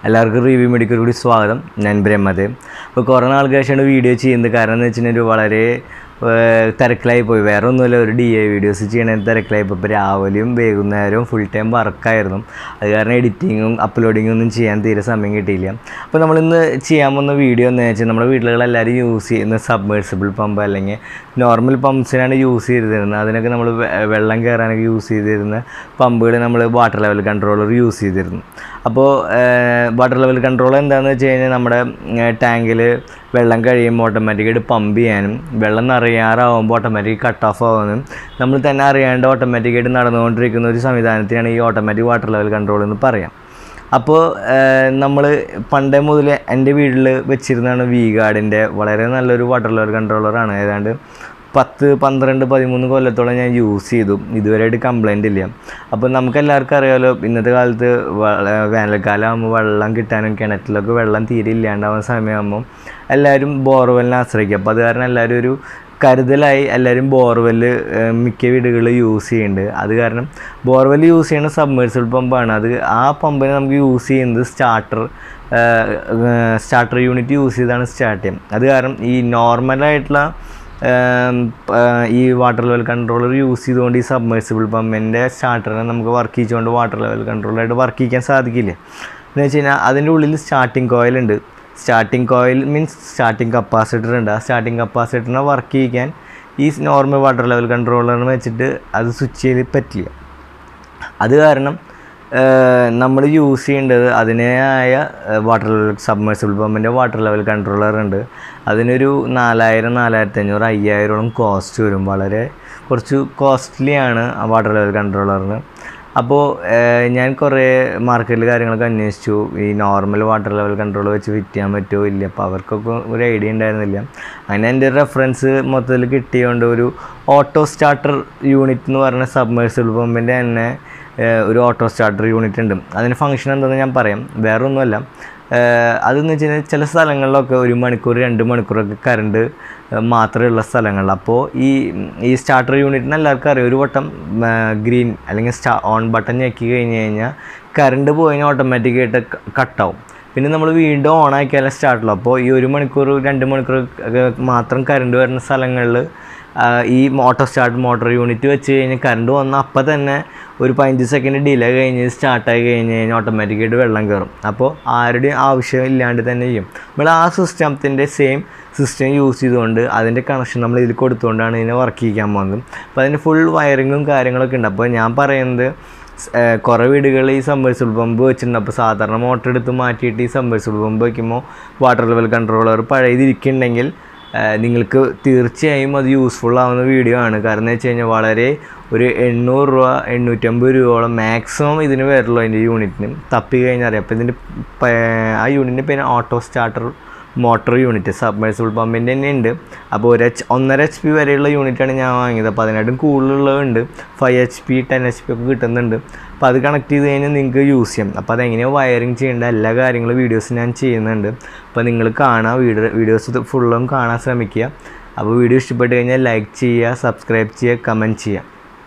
എല്ലാവർക്കും review medical കൂടി സ്വാഗതം ഞാൻ ബ്രഹ്മദേവ് അപ്പോൾ കുറേ നാൾക്ക് ശേഷമാണ് വീഡിയോ ചെയ്യുന്നത് കാരണം എന്ന് വെച്ചിട്ടുണ്ടെങ്കിൽ വളരെ ഏർ, തിരക്കിലായി പോയി വേറെ ഒന്നുമില്ല ഒരു ഡി എ വീഡിയോസ് ചെയ്യണ തിരക്കിലായി പോയി ഇപ്പോൾ രാവിലെയും വൈകുന്നേരവും ഫുൾ ടൈം വർക്കായിരുന്നു അത് കാരണം എഡിറ്റിങ്ങും അപ്ലോഡിങ്ങും ഒന്നും ചെയ്യാൻ തീരെ സമയം കിട്ടിയില്ല അപ്പോൾ നമ്മളിന്ന് ചെയ്യാൻ പോകുന്ന വീഡിയോ എന്ന് വെച്ചാൽ നമ്മുടെ വീട്ടിലുകളെല്ലാവരും യൂസ് ചെയ്യുന്ന സബ്മേഴ്സിബിൾ പമ്പ് അല്ലെങ്കിൽ നോർമൽ പമ്പ്സിനാണ് യൂസ് ചെയ്തിരുന്നത് അതിനൊക്കെ നമ്മൾ വെള്ളം കയറാനൊക്കെ യൂസ് ചെയ്തിരുന്ന പമ്പുകൾ നമ്മൾ വാട്ടർ ലെവൽ കൺട്രോളർ യൂസ് ചെയ്തിരുന്നു അപ്പോൾ വാട്ടർ ലെവൽ കൺട്രോൾ എന്താണെന്ന് വെച്ച് കഴിഞ്ഞാൽ നമ്മുടെ ടാങ്കിൽ വെള്ളം കഴിയുമ്പോൾ ഓട്ടോമാറ്റിക്കായിട്ട് പമ്പ് ചെയ്യാനും വെള്ളം നിറയാറാവുമ്പോൾ ഓട്ടോമാറ്റിക് കട്ട് ഓഫ് ആവാനും നമ്മൾ തന്നെ അറിയാണ്ട് ഓട്ടോമാറ്റിക്കായിട്ട് നടന്നുകൊണ്ടിരിക്കുന്ന ഒരു സംവിധാനത്തിനാണ് ഈ ഓട്ടോമാറ്റിക് വാട്ടർ ലെവൽ കൺട്രോൾ എന്ന് പറയാം അപ്പോൾ നമ്മൾ പണ്ടേ മുതൽ എൻ്റെ വീട്ടിൽ വെച്ചിരുന്നതാണ് വി ഗാർഡിൻ്റെ വളരെ നല്ലൊരു വാട്ടർ ലെവൽ കൺട്രോളറാണ് ഏതാണ്ട് പത്ത് പന്ത്രണ്ട് പതിമൂന്ന് കൊല്ലത്തോളം ഞാൻ യൂസ് ചെയ്തു ഇതുവരെയായിട്ട് കംപ്ലൈൻ്റ് ഇല്ല അപ്പോൾ നമുക്ക് എല്ലാവർക്കും അറിയാമല്ലോ ഇന്നത്തെ കാലത്ത് വ- വേനൽക്കാലം ആകുമ്പോൾ വെള്ളം കിട്ടാനും കിണറ്റിലൊക്കെ വെള്ളം തീരെ ഇല്ലാണ്ടാവുന്ന സമയമാകുമ്പോൾ എല്ലാവരും ബോർവെല്ലിനെ ആശ്രയിക്കും അപ്പോൾ അത് കാരണം എല്ലാവരും ഒരു കരുതലായി എല്ലാവരും ബോർവെല്ല് മിക്ക വീടുകളിൽ യൂസ് ചെയ്യുന്നുണ്ട് അത് കാരണം ബോർവെൽ യൂസ് ചെയ്യുന്ന സബ്മേഴ്സിബിൾ പമ്പാണ് അത് ആ പമ്പിനെ നമുക്ക് യൂസ് ചെയ്യുന്നത് സ്റ്റാർട്ടർ സ്റ്റാർട്ടർ യൂണിറ്റ് യൂസ് ചെയ്താണ് സ്റ്റാർട്ട് ചെയ്യും അത് കാരണം ഈ നോർമലായിട്ടുള്ള ഏം, പ- ഈ വാട്ടർ ലെവൽ കൺട്രോളർ യൂസ് ചെയ്തുകൊണ്ട് ഈ സബ്മേഴ്സിബിൾ പമ്പിൻ്റെ സ്റ്റാർട്ടറിനെ നമുക്ക് വർക്ക് ചെയ്തുകൊണ്ട് വാട്ടർ ലെവൽ കൺട്രോളറായിട്ട് വർക്ക് ചെയ്യിക്കാൻ സാധിക്കില്ല എന്ന് വെച്ച് കഴിഞ്ഞാൽ അതിൻ്റെ ഉള്ളിൽ സ്റ്റാർട്ടിംഗ് കോയിൽ ഉണ്ട് starting coil means starting capacitor ഉണ്ട് ആ സ്റ്റാർട്ടിംഗ് കപ്പാസിറ്ററിനെ വർക്ക് ചെയ്യിക്കാൻ ഈ നോർമൽ വാട്ടർ ലെവൽ കൺട്രോളറിന് വെച്ചിട്ട് അത് സ്വിച്ച് ചെയ്ത് പറ്റില്ല അത് കാരണം നമ്മൾ യൂസ് ചെയ്യേണ്ടത് അതിനായ വാട്ടർ ലെവൽ സബ്മേഴ്സിബിൾ പമ്പിൻ്റെ വാട്ടർ ലെവൽ കൺട്രോളർ ഉണ്ട് അതിനൊരു നാലായിരം നാലായിരത്തി അഞ്ഞൂറ് അയ്യായിരോളം കോസ്റ്റ് വരും വളരെ കുറച്ച് കോസ്റ്റ്ലിയാണ് ആ വാട്ടർ ലെവൽ കൺട്രോളറിന് അപ്പോൾ ഞാൻ കുറേ മാർക്കറ്റിൽ കാര്യങ്ങളൊക്കെ അന്വേഷിച്ചു ഈ നോർമൽ വാട്ടർ ലെവൽ കൺട്രോൾ വെച്ച് ഫിറ്റ് ചെയ്യാൻ പറ്റുമോ ഇല്ല അപ്പോൾ അവർക്കൊക്കെ ഒരു ഐഡിയ ഉണ്ടായിരുന്നില്ല അങ്ങനെ എൻ്റെ റെഫറൻസ് മൊത്തത്തിൽ കിട്ടിയതുകൊണ്ട് ഒരു ഓട്ടോ സ്റ്റാർട്ടർ യൂണിറ്റ് എന്ന് പറയുന്ന സബ്മേഴ്സിബിൾ പമ്പിൻ്റെ തന്നെ ഏഹ്, ഒരു ഓട്ടോ സ്റ്റാർട്ടർ യൂണിറ്റ് ഉണ്ട് അതിന് ഫംഗ്ഷൻ എന്താണെന്ന് ഞാൻ പറയാം വേറെ ഒന്നുമല്ല ഏഹ്, അതെന്ന് വെച്ച് കഴിഞ്ഞാൽ ചില സ്ഥലങ്ങളിലൊക്കെ ഒരു മണിക്കൂർ രണ്ട് മണിക്കൂറൊക്കെ കറണ്ട് മാത്രമേ ഉള്ള സ്ഥലങ്ങളിൽ അപ്പോൾ ഈ ഈ സ്റ്റാർട്ടർ യൂണിറ്റിന് എല്ലാവർക്കും അറിയാം ഒരു വട്ടം ഗ്രീൻ അല്ലെങ്കിൽ സ്റ്റാ ഓൺ ബട്ടൺ ഞെക്കി കഴിഞ്ഞ് കഴിഞ്ഞാൽ കറണ്ട് പോയി കഴിഞ്ഞാൽ ഓട്ടോമാറ്റിക്കായിട്ട് കട്ടാവും പിന്നെ നമ്മൾ വീണ്ടും ഓൺ ആക്കിയാലേ സ്റ്റാർട്ടുള്ളൂ അപ്പോൾ ഈ ഒരു മണിക്കൂർ രണ്ട് മണിക്കൂർ ഒക്കെ മാത്രം കറണ്ട് വരുന്ന സ്ഥലങ്ങളിൽ ഈ ഓട്ടോ സ്റ്റാർട്ട് മോട്ടോർ യൂണിറ്റ് വെച്ച് കഴിഞ്ഞാൽ കറണ്ട് വന്നാൽ അപ്പം തന്നെ ഒരു പതിനഞ്ച് സെക്കൻഡ് ഡിലേ കഴിഞ്ഞ് സ്റ്റാർട്ടായി കഴിഞ്ഞ് കഴിഞ്ഞാൽ ഓട്ടോമാറ്റിക്കായിട്ട് വെള്ളം കയറും അപ്പോൾ ആരുടെയും ആവശ്യം ഇല്ലാണ്ട് തന്നെ ചെയ്യും നമ്മൾ ആ സിസ്റ്റത്തിൻ്റെ സെയിം സിസ്റ്റം യൂസ് ചെയ്തുകൊണ്ട് അതിൻ്റെ കണക്ഷൻ നമ്മൾ ഇതിൽ കൊടുത്തുകൊണ്ടാണ് ഇതിനെ വർക്ക് ചെയ്യിക്കാൻ പോകുന്നത് അപ്പോൾ അതിൻ്റെ ഫുൾ വയറിങ്ങും കാര്യങ്ങളൊക്കെ ഉണ്ട് അപ്പോൾ ഞാൻ പറയുന്നത് സ്- ഏർ കുറേ വീടുകളിൽ ഈ സബ്മേഴ്സിബിൾ പമ്പ് വെച്ചിട്ടുണ്ട് അപ്പോൾ സാധാരണ മോട്ടർ എടുത്ത് മാറ്റിയിട്ട് ഈ സബ്മേഴ്സിബിൾ പമ്പ് വയ്ക്കുമ്പോൾ വാട്ടർ ലെവൽ കൺട്രോളർ പഴയതിരിക്കുന്നുണ്ടെങ്കിൽ ഏർ നിങ്ങൾക്ക് തീർച്ചയായും അത് യൂസ്ഫുൾ ആവുന്ന വീഡിയോ ആണ് കാരണം എന്ന് വെച്ച് കഴിഞ്ഞാൽ വളരെ ഒരു എണ്ണൂറ് രൂപ എണ്ണൂറ്റമ്പത് രൂപയോളം മാക്സിമം ഇതിന് വരുള്ളൂ അതിൻ്റെ യൂണിറ്റിന് തപ്പി കഴിഞ്ഞാൽ അറിയാം അപ്പോൾ ഇതിൻ്റെ പ- ആ യൂണിറ്റിൻ്റെ പേര് auto starter motor unit submersible പമ്പിൻ്റെ തന്നെ ഉണ്ട് അപ്പോൾ ഒരു എച്ച് ഒന്നര എച്ച് പി വരെയുള്ള യൂണിറ്റാണ് ഞാൻ വാങ്ങിയത് അപ്പോൾ അതിനായിട്ടും കൂടുതലുള്ളതുണ്ട് five H P ten H P ഒക്കെ കിട്ടുന്നുണ്ട് അപ്പോൾ അത് കണക്ട് ചെയ്ത് കഴിഞ്ഞാൽ നിങ്ങൾക്ക് യൂസ് ചെയ്യാം അപ്പോൾ അതെങ്ങനെയാണ് വയറിങ് ചെയ്യേണ്ട എല്ലാ കാര്യങ്ങളും വീഡിയോസ് ഞാൻ ചെയ്യുന്നുണ്ട് അപ്പോൾ നിങ്ങൾ കാണാം വീഡിയോ വീഡിയോസ് ഫുള്ളും കാണാൻ ശ്രമിക്കുക അപ്പോൾ വീഡിയോ ഇഷ്ടപ്പെട്ട് കഴിഞ്ഞാൽ ലൈക്ക് ചെയ്യുക സബ്സ്ക്രൈബ് ചെയ്യുക കമൻറ്റ് ചെയ്യുക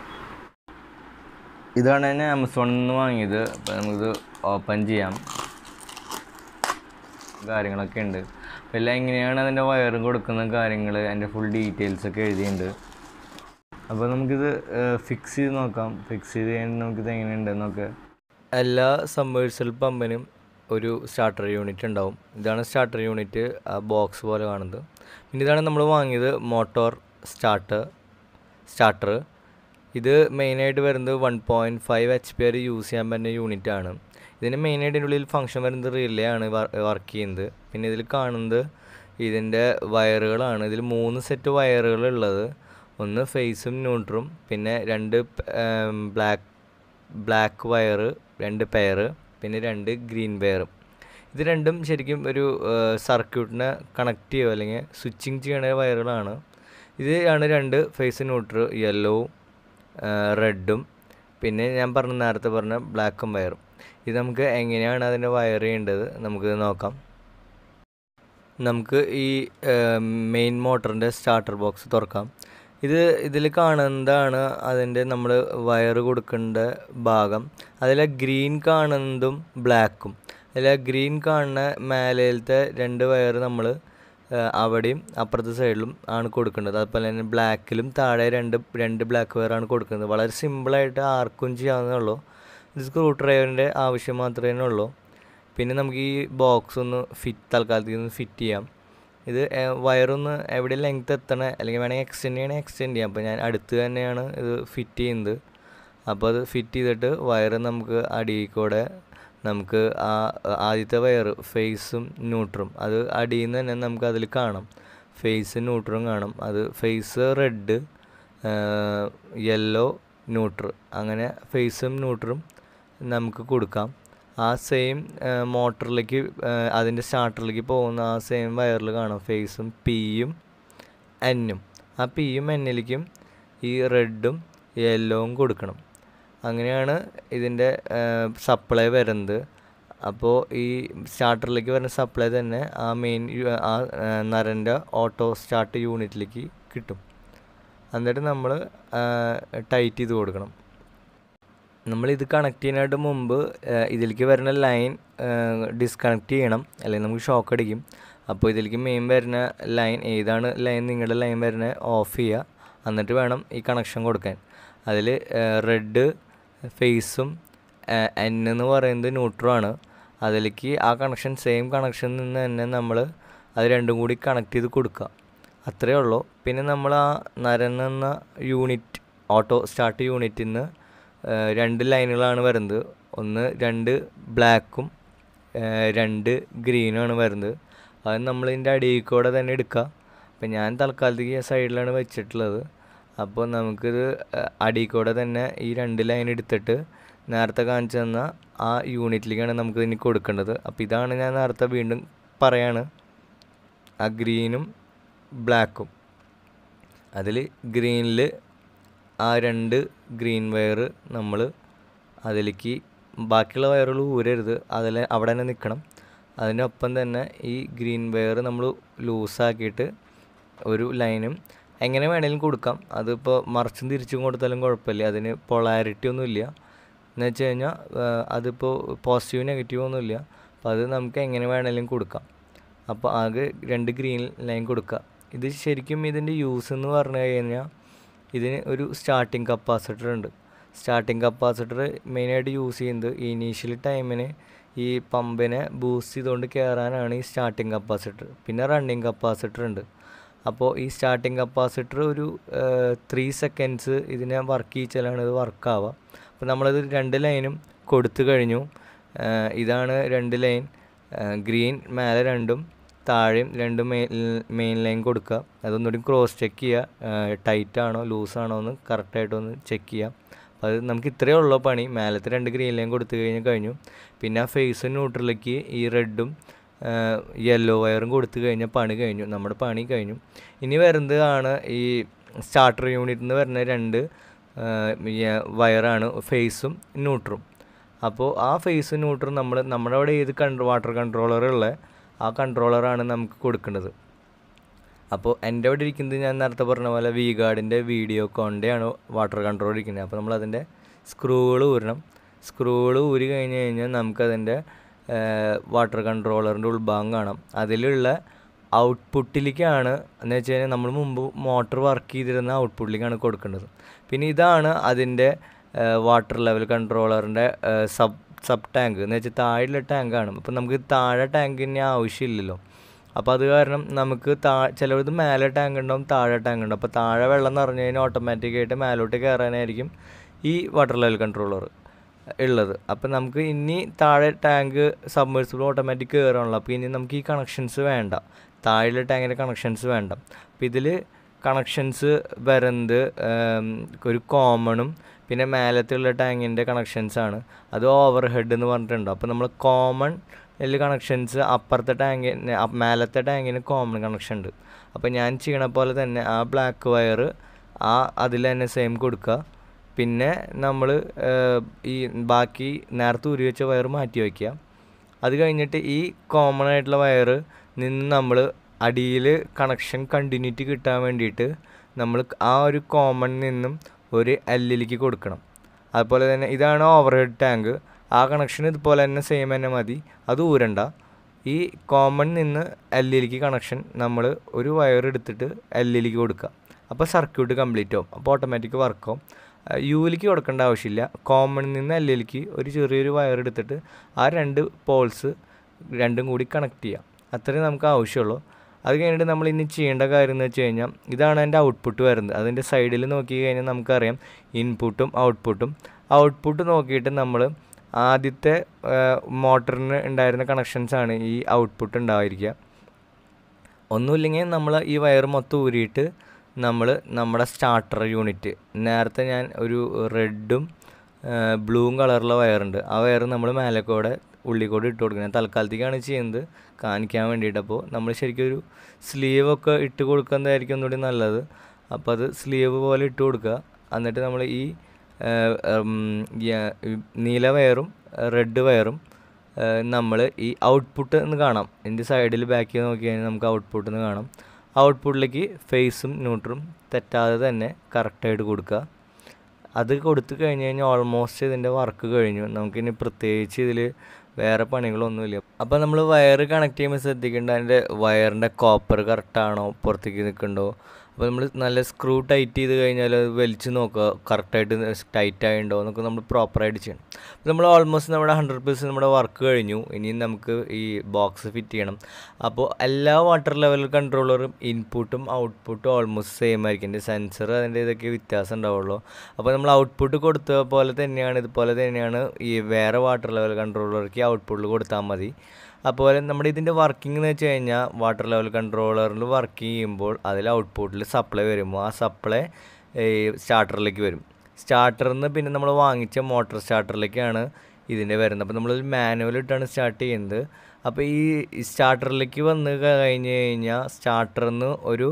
ഇതാണ് ഞാൻ ആമസോണിൽ നിന്ന് വാങ്ങിയത് അപ്പോൾ നമുക്കിത് ഓപ്പൺ ചെയ്യാം കാര്യങ്ങളൊക്കെ ഉണ്ട് അപ്പോൾ എല്ലാം എങ്ങനെയാണ് അതിൻ്റെ വയറും കൊടുക്കുന്ന കാര്യങ്ങൾ അതിൻ്റെ ഫുൾ ഡീറ്റെയിൽസ് ഒക്കെ എഴുതിയിട്ടുണ്ട് അപ്പോൾ നമുക്കിത് ഫിക്സ് ചെയ്ത് നോക്കാം ഫിക്സ് ചെയ്ത് കഴിഞ്ഞാൽ നമുക്കിത് എങ്ങനെയുണ്ടെന്ന് നോക്കാം എല്ലാ സബ്മേഴ്സൽ പമ്പിനും ഒരു സ്റ്റാർട്ടർ യൂണിറ്റ് ഉണ്ടാവും ഇതാണ് സ്റ്റാർട്ടർ യൂണിറ്റ് ആ ബോക്സ് പോലെ കാണുന്നത് പിന്നെ ഇതാണ് നമ്മൾ വാങ്ങിയത് മോട്ടോർ സ്റ്റാർട്ടർ സ്റ്റാർട്ടർ ഇത് മെയിനായിട്ട് വരുന്നത് one point five H P വരെ യൂസ് ചെയ്യാൻ പറ്റുന്ന യൂണിറ്റ് ആണ് ഇതിന് മെയിനായിട്ട് ഇതിൻ്റെ ഉള്ളിൽ ഫംഗ്ഷൻ വരുന്നത് റിലേ ആണ് വർക്ക് ചെയ്യുന്നത് പിന്നെ ഇതിൽ കാണുന്നത് ഇതിൻ്റെ വയറുകളാണ് ഇതിൽ മൂന്ന് സെറ്റ് വയറുകൾ ഉള്ളത് ഒന്ന് ഫേസും ന്യൂട്രും പിന്നെ രണ്ട് ബ്ലാക്ക് ബ്ലാക്ക് വയർ രണ്ട് പെയർ പിന്നെ രണ്ട് ഗ്രീൻ പെയർ ഇത് രണ്ടും ശരിക്കും ഒരു സർക്യൂട്ടിനെ കണക്ട് ചെയ്യുക അല്ലെങ്കിൽ സ്വിച്ചിങ് ചെയ്യണ വയറുകളാണ് ഇത് ആണ് രണ്ട് ഫേസ് ന്യൂട്രൽ യെല്ലോവും റെഡും പിന്നെ ഞാൻ പറഞ്ഞ നേരത്തെ പറഞ്ഞ ബ്ലാക്കും വയറും ഇത് നമുക്ക് എങ്ങനെയാണ് അതിൻ്റെ വയർ ചെയ്യേണ്ടത് നമുക്ക് നോക്കാം നമുക്ക് ഈ മെയിൻ മോട്ടറിൻ്റെ സ്റ്റാർട്ടർ ബോക്സ് തുറക്കാം ഇത് ഇതിൽ കാണുന്നതാണ് അതിൻ്റെ നമ്മൾ വയർ കൊടുക്കേണ്ട ഭാഗം അതിലെ ഗ്രീൻ കാണുന്നതും ബ്ലാക്കും അതിൽ ഗ്രീൻ കാണുന്ന മേലത്തെ രണ്ട് വയർ നമ്മൾ അവിടെയും അപ്പുറത്തെ സൈഡിലും ആണ് കൊടുക്കേണ്ടത് അതുപോലെ തന്നെ ബ്ലാക്കിലും താഴെ രണ്ട് രണ്ട് ബ്ലാക്ക് വയറാണ് കൊടുക്കുന്നത് വളരെ സിമ്പിളായിട്ട് ആർക്കും ചെയ്യാവുന്നതേ ഉള്ളൂ ഇത് സ്ക്രൂ ഡ്രൈവറിൻ്റെ ആവശ്യം മാത്രമേ ഉള്ളൂ പിന്നെ നമുക്ക് ഈ ബോക്സ് ഒന്ന് ഫിറ്റ് തൽക്കാലത്തേക്ക് ഒന്ന് ഫിറ്റ് ചെയ്യാം ഇത് വയറൊന്ന് എവിടെ ലെങ്ത് എത്തണ അല്ലെങ്കിൽ വേണമെങ്കിൽ എക്സ്റ്റെൻഡ് ചെയ്യണമെങ്കിൽ എക്സ്റ്റെൻഡ് ചെയ്യാം അപ്പോൾ ഞാൻ അടുത്ത് തന്നെയാണ് ഇത് ഫിറ്റ് ചെയ്യുന്നത് അപ്പോൾ അത് ഫിറ്റ് ചെയ്തിട്ട് വയർ നമുക്ക് അടിയിൽ കൂടെ നമുക്ക് ആ ആദ്യത്തെ വയർ ഫേസും ന്യൂട്രും അത് അടിയിൽ നിന്ന് തന്നെ നമുക്ക് അതിൽ കാണാം ഫേസ് ന്യൂട്രും കാണാം അത് ഫേസ് റെഡ് യെല്ലോ ന്യൂട്ര് അങ്ങനെ ഫേസും ന്യൂട്രും നമുക്ക് കൊടുക്കാം ആ സെയിം മോട്ടറിലേക്ക് അതിൻ്റെ സ്റ്റാർട്ടറിലേക്ക് പോകുന്ന ആ സെയിം വയറിൽ കാണാം ഫേസും പിയും എന്നും ആ പിയും എന്നിലേക്കും ഈ റെഡും യെല്ലോവും കൊടുക്കണം അങ്ങനെയാണ് ഇതിൻ്റെ സപ്ലൈ വരുന്നത് അപ്പോൾ ഈ സ്റ്റാർട്ടറിലേക്ക് വരുന്ന സപ്ലൈ തന്നെ ആ മെയിൻ ആ നരൻ്റെ ഓട്ടോ സ്റ്റാർട്ട് യൂണിറ്റിലേക്ക് കിട്ടും എന്നിട്ട് നമ്മൾ ടൈറ്റ് ചെയ്ത് കൊടുക്കണം നമ്മൾ ഇത് കണക്ട് ചെയ്യാനായിട്ട് മുമ്പ് ഇതിലേക്ക് വരുന്ന ലൈൻ ഡിസ്കണക്ട് ചെയ്യണം അല്ലെങ്കിൽ നമുക്ക് ഷോക്ക് അടിക്കും അപ്പോൾ ഇതിലേക്ക് മെയിൻ വരുന്ന ലൈൻ ഏതാണ് ലൈൻ നിങ്ങളുടെ ലൈൻ വരുന്നത് ഓഫ് ചെയ്യുക എന്നിട്ട് വേണം ഈ കണക്ഷൻ കൊടുക്കാൻ അതിൽ റെഡ് ഫേസും എൻ എന്ന് പറയുന്നത് ന്യൂട്രോ ആണ് അതിലേക്ക് ആ കണക്ഷൻ സെയിം കണക്ഷൻ നിന്ന് തന്നെ നമ്മൾ അത് രണ്ടും കൂടി കണക്ട് ചെയ്ത് കൊടുക്കുക അത്രയേ ഉള്ളൂ പിന്നെ നമ്മൾ ആ നരന്നെന്ന യൂണിറ്റ് ഓട്ടോ സ്റ്റാർട്ട് യൂണിറ്റിൽ നിന്ന് രണ്ട് ലൈനുകളാണ് വരുന്നത് ഒന്ന് രണ്ട് ബ്ലാക്കും രണ്ട് ഗ്രീനുമാണ് വരുന്നത് അത് നമ്മൾ ഇതിൻ്റെ അടിയിൽ കൂടെ തന്നെ എടുക്കുക അപ്പം ഞാൻ തൽക്കാലത്തേക്ക് സൈഡിലാണ് വെച്ചിട്ടുള്ളത് അപ്പോൾ നമുക്കിത് അടിയിൽ കൂടെ തന്നെ ഈ രണ്ട് ലൈൻ എടുത്തിട്ട് നേരത്തെ കാണിച്ചു തന്ന ആ യൂണിറ്റിലേക്കാണ് നമുക്ക് ഇനി കൊടുക്കേണ്ടത് അപ്പോൾ ഇതാണ് ഞാൻ നേരത്തെ വീണ്ടും പറയാണ് ആ ഗ്രീനും ബ്ലാക്കും അതിൽ ഗ്രീനിൽ ആ രണ്ട് ഗ്രീൻ വയർ നമ്മൾ അതിലേക്ക് ബാക്കിയുള്ള വയറുകൾ ഊരരുത് അതിൽ അവിടെ തന്നെ നിൽക്കണം അതിനൊപ്പം തന്നെ ഈ ഗ്രീൻ വയർ നമ്മൾ ലൂസാക്കിയിട്ട് ഒരു ലൈനും എങ്ങനെ വേണേലും കൊടുക്കാം അതിപ്പോൾ മറിച്ചും തിരിച്ചും കൊടുത്താലും കുഴപ്പമില്ല അതിന് പൊളാരിറ്റി ഒന്നുമില്ല എന്ന് വെച്ച് കഴിഞ്ഞാൽ അതിപ്പോൾ പോസിറ്റീവ് നെഗറ്റീവ് ഒന്നുമില്ല അപ്പോൾ അത് നമുക്ക് എങ്ങനെ വേണേലും കൊടുക്കാം അപ്പോൾ ആകെ രണ്ട് ഗ്രീൻ ലൈൻ കൊടുക്കുക ഇത് ശരിക്കും ഇതിൻ്റെ യൂസ് എന്ന് പറഞ്ഞു കഴിഞ്ഞാൽ ഇതിന് ഒരു സ്റ്റാർട്ടിങ് കപ്പാസിറ്റർ ഉണ്ട് സ്റ്റാർട്ടിങ് കപ്പാസിറ്റർ മെയിനായിട്ട് യൂസ് ചെയ്യുന്നത് ഇനീഷ്യൽ ടൈമിന് ഈ പമ്പിനെ ബൂസ്റ്റ് ചെയ്തുകൊണ്ട് കയറാനാണ് ഈ സ്റ്റാർട്ടിങ് കപ്പാസിറ്റർ പിന്നെ റണ്ണിങ് കപ്പാസിറ്റർ ഉണ്ട് അപ്പോൾ ഈ സ്റ്റാർട്ടിങ് കപ്പാസിറ്റർ ഒരു ത്രീ സെക്കൻഡ്സ് ഇതിനെ വർക്ക് ചെയ്യിച്ചാലാണ് ഇത് വർക്കാവുക അപ്പോൾ നമ്മളത് രണ്ട് ലൈനും കൊടുത്തു കഴിഞ്ഞു ഇതാണ് രണ്ട് ലൈൻ ഗ്രീൻ മേലെ രണ്ടും താഴെയും രണ്ട് മെയിൻ മെയിൻ ലൈൻ കൊടുക്കുക അതൊന്നുകൂടി ക്രോസ് ചെക്ക് ചെയ്യുക ടൈറ്റ് ആണോ ലൂസ് ആണോ എന്ന് കറക്റ്റായിട്ടൊന്ന് ചെക്ക് ചെയ്യുക അപ്പോൾ അത് നമുക്ക് ഇത്രയേ ഉള്ളൂ പണി മേലത്തെ രണ്ട് ഗ്രീൻ ലൈൻ കൊടുത്തു കഴിഞ്ഞാൽ കഴിഞ്ഞു പിന്നെ ആ ഫേസ് ന്യൂട്രലിലേക്ക് ഈ റെഡും യെല്ലോ വയറും കൊടുത്തു കഴിഞ്ഞാൽ പണി കഴിഞ്ഞു നമ്മുടെ പണി കഴിഞ്ഞു ഇനി വരുന്നത് ആണ് ഈ സ്റ്റാർട്ടർ യൂണിറ്റിൽ നിന്ന് വരുന്ന രണ്ട് വയറാണ് ഫേസും ന്യൂട്രും അപ്പോൾ ആ ഫേസ് ന്യൂട്രും നമ്മൾ നമ്മുടെ അവിടെ ഏത് കൺട്രോ വാട്ടർ കൺട്രോളറുള്ള ആ കൺട്രോളറാണ് നമുക്ക് കൊടുക്കേണ്ടത് അപ്പോൾ എൻ്റെ അവിടെ ഇരിക്കുന്നത് ഞാൻ നേരത്തെ പറഞ്ഞ പോലെ വി ഗാർഡിൻ്റെ വീഡിയോ കോണിൻ്റെയാണ് വാട്ടർ കൺട്രോൾ ഇരിക്കുന്നത് അപ്പോൾ നമ്മളതിൻ്റെ സ്ക്രൂകൾ ഊരണം സ്ക്രൂകൾ ഊരി കഴിഞ്ഞ് കഴിഞ്ഞാൽ നമുക്കതിൻ്റെ വാട്ടർ കൺട്രോളറിൻ്റെ ഉൾഭാഗം കാണാം അതിലുള്ള ഔട്ട്പുട്ടിലേക്കാണ് എന്ന് വെച്ച് കഴിഞ്ഞാൽ നമ്മൾ മുമ്പ് മോട്ടർ വർക്ക് ചെയ്തിരുന്ന ഔട്ട്പുട്ടിലേക്കാണ് കൊടുക്കേണ്ടത് പിന്നെ ഇതാണ് അതിൻ്റെ വാട്ടർ ലെവൽ കൺട്രോളറിൻ്റെ സബ് സബ് ടാങ്ക് എന്ന് വെച്ചാൽ താഴെയുള്ള ടാങ്കാണ് അപ്പോൾ നമുക്ക് താഴെ ടാങ്കിന് ആവശ്യമില്ലല്ലോ അപ്പോൾ അത് കാരണം നമുക്ക് താ ചിലത് മേലെ ടാങ്ക് ഉണ്ടാവും താഴെ ടാങ്ക് ഉണ്ടാവും അപ്പോൾ താഴെ വെള്ളം നിറഞ്ഞു കഴിഞ്ഞാൽ ഓട്ടോമാറ്റിക്കായിട്ട് മേലോട്ട് കയറാനായിരിക്കും ഈ വാട്ടർ ലെവൽ കൺട്രോളർ ഉള്ളത് അപ്പോൾ നമുക്ക് ഇനി താഴെ ടാങ്ക് സബ്മേഴ്സിബിൾ ഓട്ടോമാറ്റിക് കയറാണല്ലോ അപ്പോൾ ഇനി നമുക്ക് ഈ കണക്ഷൻസ് വേണ്ട താഴെയുള്ള ടാങ്കിൻ്റെ കണക്ഷൻസ് വേണ്ട അപ്പോൾ ഇതിൽ കണക്ഷൻസ് വരുന്നത് ഒരു കോമണും പിന്നെ മേലത്തുള്ള ടാങ്കിൻ്റെ കണക്ഷൻസ് ആണ് അത് ഓവർ ഹെഡ് എന്ന് പറഞ്ഞിട്ടുണ്ട് അപ്പോൾ നമ്മൾ കോമൺ ഇതിൽ കണക്ഷൻസ് അപ്പുറത്തെ ടാങ്കിന് മേലത്തെ ടാങ്കിന് കോമൺ കണക്ഷൻ ഉണ്ട് അപ്പോൾ ഞാൻ ചെയ്യണ പോലെ തന്നെ ആ ബ്ലാക്ക് വയർ ആ അതിൽ തന്നെ സെയിം കൊടുക്കുക പിന്നെ നമ്മൾ ഈ ബാക്കി നേരത്തെ ഉരി വെച്ച വയർ മാറ്റി വയ്ക്കുക അത് കഴിഞ്ഞിട്ട് ഈ കോമൺ ആയിട്ടുള്ള വയർ നിന്ന് നമ്മൾ അടിയിൽ കണക്ഷൻ കണ്ടിന്യൂറ്റി കിട്ടാൻ വേണ്ടിയിട്ട് നമ്മൾ ആ ഒരു കോമൺ നിന്നും ഒരു എല്ലിലേക്ക് കൊടുക്കണം അതുപോലെ തന്നെ ഇതാണ് ഓവർ ഹെഡ് ടാങ്ക് ആ കണക്ഷൻ ഇതുപോലെ തന്നെ സെയിം തന്നെ മതി അത് ഊരണ്ട ഈ കോമൺ നിന്ന് എല്ലിലേക്ക് കണക്ഷൻ നമ്മൾ ഒരു വയർ എടുത്തിട്ട് എല്ലിലേക്ക് കൊടുക്കുക അപ്പോൾ സർക്യൂട്ട് കംപ്ലീറ്റ് ആവും അപ്പോൾ ഓട്ടോമാറ്റിക് വർക്കാവും യുവിലേക്ക് കൊടുക്കേണ്ട ആവശ്യമില്ല കോമണിൽ നിന്ന് എല്ലിലേക്ക് ഒരു ചെറിയൊരു വയർ എടുത്തിട്ട് ആ രണ്ട് പോൾസ് രണ്ടും കൂടി കണക്ട് ചെയ്യാം അത്രയും നമുക്ക് ആവശ്യമുള്ളൂ അത് കഴിഞ്ഞിട്ട് നമ്മൾ ഇനി ചെയ്യേണ്ട കാര്യം എന്ന് വെച്ച് കഴിഞ്ഞാൽ ഇതാണ് എൻ്റെ ഔട്ട്പുട്ട് വരുന്നത് അതിൻ്റെ സൈഡിൽ നോക്കി കഴിഞ്ഞാൽ നമുക്കറിയാം ഇൻപുട്ടും ഔട്ട്പുട്ടും ഔട്ട്പുട്ട് നോക്കിയിട്ട് നമ്മൾ ആദ്യത്തെ മോട്ടറിന് ഉണ്ടായിരുന്ന കണക്ഷൻസാണ് ഈ ഔട്ട്പുട്ട് ഉണ്ടായിരിക്കുക ഒന്നുമില്ലെങ്കിൽ നമ്മൾ ഈ വയർ മൊത്തം ഊരിയിട്ട് നമ്മൾ നമ്മുടെ സ്റ്റാർട്ടർ യൂണിറ്റ് നേരത്തെ ഞാൻ ഒരു റെഡും ബ്ലൂവും കളറുള്ള വയറുണ്ട് ആ വയർ നമ്മൾ മേലേക്കൂടെ ഉള്ളിക്കൂടെ ഇട്ട് കൊടുക്കുന്നത് തൽക്കാലത്തേക്കാണ് ചെയ്യുന്നത് കാണിക്കാൻ വേണ്ടിയിട്ട് അപ്പോൾ നമ്മൾ ശരിക്കും ഒരു സ്ലീവൊക്കെ ഇട്ട് കൊടുക്കുന്നതായിരിക്കും ഒന്നുകൂടി നല്ലത് അപ്പോൾ അത് സ്ലീവ് പോലെ ഇട്ട് കൊടുക്കുക എന്നിട്ട് നമ്മൾ ഈ നീല വയറും റെഡ് വയറും നമ്മൾ ഈ ഔട്ട്പുട്ട് എന്ന് കാണാം എൻ്റെ സൈഡിൽ ബാക്ക് ചെയ്ത് നോക്കി കഴിഞ്ഞാൽ നമുക്ക് ഔട്ട്പുട്ട് എന്ന് കാണാം ഔട്ട്പുട്ടിലേക്ക് ഫേസും ന്യൂട്രും തെറ്റാതെ തന്നെ കറക്റ്റായിട്ട് കൊടുക്കുക അത് കൊടുത്തു കഴിഞ്ഞ് കഴിഞ്ഞാൽ ഓൾമോസ്റ്റ് ഇതിൻ്റെ വർക്ക് കഴിഞ്ഞു നമുക്കിനി പ്രത്യേകിച്ച് ഇതിൽ വേറെ പണികളൊന്നുമില്ല അപ്പോൾ നമ്മൾ വയർ കണക്ട് ചെയ്യുമ്പോൾ ശ്രദ്ധിക്കേണ്ട അതിൻ്റെ വയറിൻ്റെ കോപ്പർ കറക്റ്റാണോ പുറത്തേക്ക് നിൽക്കുന്നുണ്ടോ അപ്പോൾ നമ്മൾ നല്ല സ്ക്രൂ ടൈറ്റ് ചെയ്ത് കഴിഞ്ഞാൽ അത് വലിച്ച് നോക്കുക കറക്റ്റായിട്ട് ടൈറ്റ് ആയിട്ടുണ്ടോ എന്നൊക്കെ നമ്മൾ പ്രോപ്പറായിട്ട് ചെയ്യണം അപ്പോൾ നമ്മൾ ഓൾമോസ്റ്റ് നമ്മുടെ ഹൺഡ്രഡ് പെർസെൻറ്റ് നമ്മുടെ വർക്ക് കഴിഞ്ഞു ഇനിയും നമുക്ക് ഈ ബോക്സ് ഫിറ്റ് ചെയ്യണം അപ്പോൾ എല്ലാ വാട്ടർ ലെവൽ കൺട്രോളറും ഇൻപുട്ടും ഔട്ട്പുട്ടും ഓൾമോസ്റ്റ് സെയിം ആയിരിക്കും എൻ്റെ സെൻസർ അതിൻ്റെ ഇതൊക്കെ വ്യത്യാസം ഉണ്ടാവുള്ളൂ അപ്പോൾ നമ്മൾ ഔട്ട്പുട്ട് കൊടുത്ത പോലെ തന്നെയാണ് ഇതുപോലെ തന്നെയാണ് ഈ വേറെ വാട്ടർ ലെവൽ കൺട്രോളർക്ക് ഔട്ട്പുട്ടിൽ കൊടുത്താൽ മതി അതുപോലെ നമ്മുടെ ഇതിൻ്റെ വർക്കിംഗ് എന്ന് വെച്ച് കഴിഞ്ഞാൽ വാട്ടർ ലെവൽ കൺട്രോളറിൽ വർക്ക് ചെയ്യുമ്പോൾ അതിൽ ഔട്ട്പുട്ടിൽ സപ്ലൈ വരുമ്പോൾ ആ സപ്ലൈ ഈ സ്റ്റാർട്ടറിലേക്ക് വരും സ്റ്റാർട്ടറിൽ നിന്ന് പിന്നെ നമ്മൾ വാങ്ങിച്ച മോട്ടോർ സ്റ്റാർട്ടറിലേക്കാണ് ഇതിൻ്റെ വരുന്നത് അപ്പോൾ നമ്മൾ മാനുവൽ ഇട്ടാണ് സ്റ്റാർട്ട് ചെയ്യുന്നത് അപ്പോൾ ഈ സ്റ്റാർട്ടറിലേക്ക് വന്ന് കഴിഞ്ഞ് കഴിഞ്ഞാൽ സ്റ്റാർട്ടറിൽ നിന്ന് ഒരു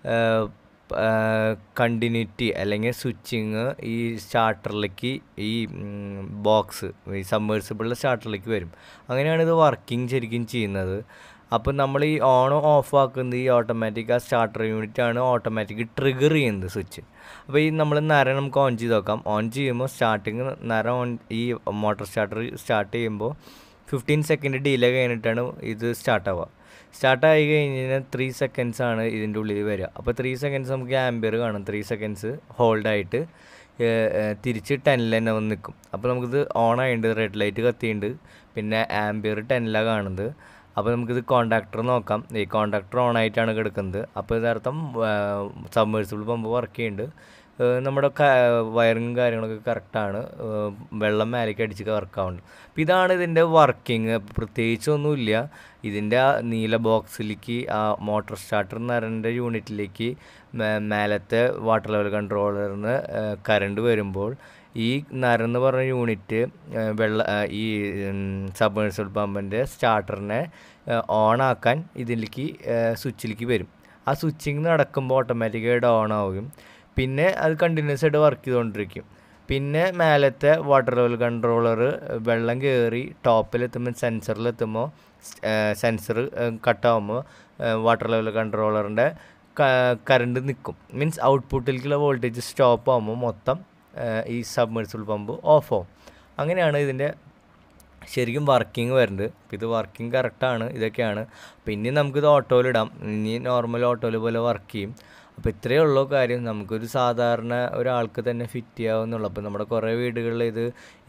കണ്ടിന്യൂറ്റി അല്ലെങ്കിൽ സ്വിച്ചിങ് ഈ സ്റ്റാർട്ടറിലേക്ക് ഈ ബോക്സ് ഈ സബ്മേഴ്സിബിളിലെ സ്റ്റാർട്ടറിലേക്ക് വരും അങ്ങനെയാണ് ഇത് വർക്കിംഗ് ശരിക്കും ചെയ്യുന്നത് അപ്പോൾ നമ്മൾ ഈ ഓൺ ഓഫ് ആക്കുന്നത് ഈ ഓട്ടോമാറ്റിക് ആ സ്റ്റാർട്ടർ യൂണിറ്റ് ആണ് ഓട്ടോമാറ്റിക് ട്രിഗർ ചെയ്യുന്നത് സ്വിച്ച് അപ്പോൾ ഈ നമ്മൾ നര നമുക്ക് ഓൺ ചെയ്ത് നോക്കാം ഓൺ ചെയ്യുമ്പോൾ സ്റ്റാർട്ടിങ് നര ഓൺ ഈ മോട്ടോർ സ്റ്റാർട്ടർ സ്റ്റാർട്ട് ചെയ്യുമ്പോൾ ഫിഫ്റ്റീൻ സെക്കൻഡ് ഡിലേ കഴിഞ്ഞിട്ടാണ് ഇത് സ്റ്റാർട്ടാവുക സ്റ്റാർട്ടായി കഴിഞ്ഞ് കഴിഞ്ഞാൽ ത്രീ സെക്കൻഡ്സ് ആണ് ഇതിൻ്റെ ഉള്ളിൽ വരിക അപ്പോൾ ത്രീ സെക്കൻഡ്സ് നമുക്ക് ആംബിയർ കാണും ത്രീ സെക്കൻഡ്സ് ഹോൾഡായിട്ട് തിരിച്ച് ടെന്നിൽ തന്നെ വന്ന് നിൽക്കും അപ്പോൾ നമുക്കിത് ഓൺ ആയിട്ടുണ്ട് റെഡ് ലൈറ്റ് കത്തിയുണ്ട് പിന്നെ ആംബിയർ ടെന്നിലാണ് കാണുന്നത് അപ്പോൾ നമുക്കിത് കോണ്ടാക്ടർ നോക്കാം ഈ കോണ്ടാക്ടർ ഓൺ ആയിട്ടാണ് കിടക്കുന്നത് അപ്പോൾ ഇതർത്ഥം സബ്മേഴ്സിബിൾ പമ്പ് വർക്ക് ചെയ്യുന്നുണ്ട് നമ്മുടെ വയറിങ്ങും കാര്യങ്ങളൊക്കെ കറക്റ്റാണ് വെള്ളം മേലേക്ക് അടിച്ച് വർക്കാവുന്നുണ്ട് അപ്പോൾ ഇതാണ് ഇതിൻ്റെ വർക്കിംഗ് പ്രത്യേകിച്ചൊന്നുമില്ല ഇതിൻ്റെ ആ നീല ബോക്സിലേക്ക് ആ മോട്ടോർ സ്റ്റാർട്ടർ നരൻ്റെ യൂണിറ്റിലേക്ക് മേലത്തെ വാട്ടർ ലെവൽ കൺട്രോളറിന് കറണ്ട് വരുമ്പോൾ ഈ നരെന്ന് പറഞ്ഞ യൂണിറ്റ് വെള്ള ഈ സബ്മേഴ്സിബിൾ പമ്പിൻ്റെ സ്റ്റാർട്ടറിനെ ഓണാക്കാൻ ഇതിലേക്ക് സ്വിച്ചിലേക്ക് വരും ആ സ്വിച്ചിങ് നടക്കുമ്പോൾ ഓട്ടോമാറ്റിക്കായിട്ട് ഓൺ ആവുകയും പിന്നെ അത് കണ്ടിന്യൂസ് ആയിട്ട് വർക്ക് ചെയ്തുകൊണ്ടിരിക്കും പിന്നെ മേലത്തെ വാട്ടർ ലെവൽ കൺട്രോളർ വെള്ളം കയറി ടോപ്പിലെത്തുമ്പോൾ സെൻസറിലെത്തുമ്പോൾ സെൻസർ കട്ടാകുമ്പോൾ വാട്ടർ ലെവൽ കൺട്രോളറിൻ്റെ കറണ്ട് നിൽക്കും മീൻസ് ഔട്ട്പുട്ടിലേക്കുള്ള വോൾട്ടേജ് സ്റ്റോപ്പ് ആകുമ്പോൾ മൊത്തം ഈ സബ്മേഴ്സിബിൾ പമ്പ് ഓഫ് ആവും അങ്ങനെയാണ് ഇതിൻ്റെ ശരിക്കും വർക്കിംഗ് വരുന്നുണ്ട് അപ്പോൾ ഇത് വർക്കിംഗ് കറക്റ്റാണ് ഇതൊക്കെയാണ് പിന്നെ നമുക്കിത് ഓട്ടോയിലിടാം ഇനി നോർമൽ ഓട്ടോയിൽ പോലെ വർക്ക് ചെയ്യും അപ്പോൾ ഇത്രയേ ഉള്ളൂ കാര്യം നമുക്കൊരു സാധാരണ ഒരാൾക്ക് തന്നെ ഫിറ്റ് ചെയ്യാവുന്നുള്ളൂ അപ്പോൾ നമ്മുടെ കുറേ വീടുകളിൽ ഇത്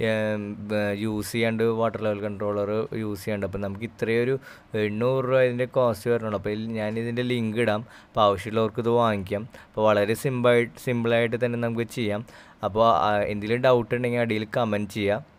യൂസ് ചെയ്യാണ്ട് വാട്ടർ ലെവൽ കൺട്രോളർ യൂസ് ചെയ്യാണ്ട് അപ്പോൾ നമുക്ക് ഇത്രയൊരു എണ്ണൂറ് രൂപ ഇതിൻ്റെ കോസ്റ്റ് വരണുള്ളൂ അപ്പോൾ ഞാൻ ഇതിൻ്റെ ലിങ്ക് ഇടാം അപ്പോൾ ആവശ്യമുള്ളവർക്ക് ഇത് വാങ്ങിക്കാം അപ്പോൾ വളരെ സിമ്പിളായിട്ട് സിമ്പിളായിട്ട് തന്നെ നമുക്ക് ചെയ്യാം അപ്പോൾ എന്തെങ്കിലും ഡൗട്ട് ഉണ്ടെങ്കിൽ അടിയിൽ കമൻറ്റ് ചെയ്യാം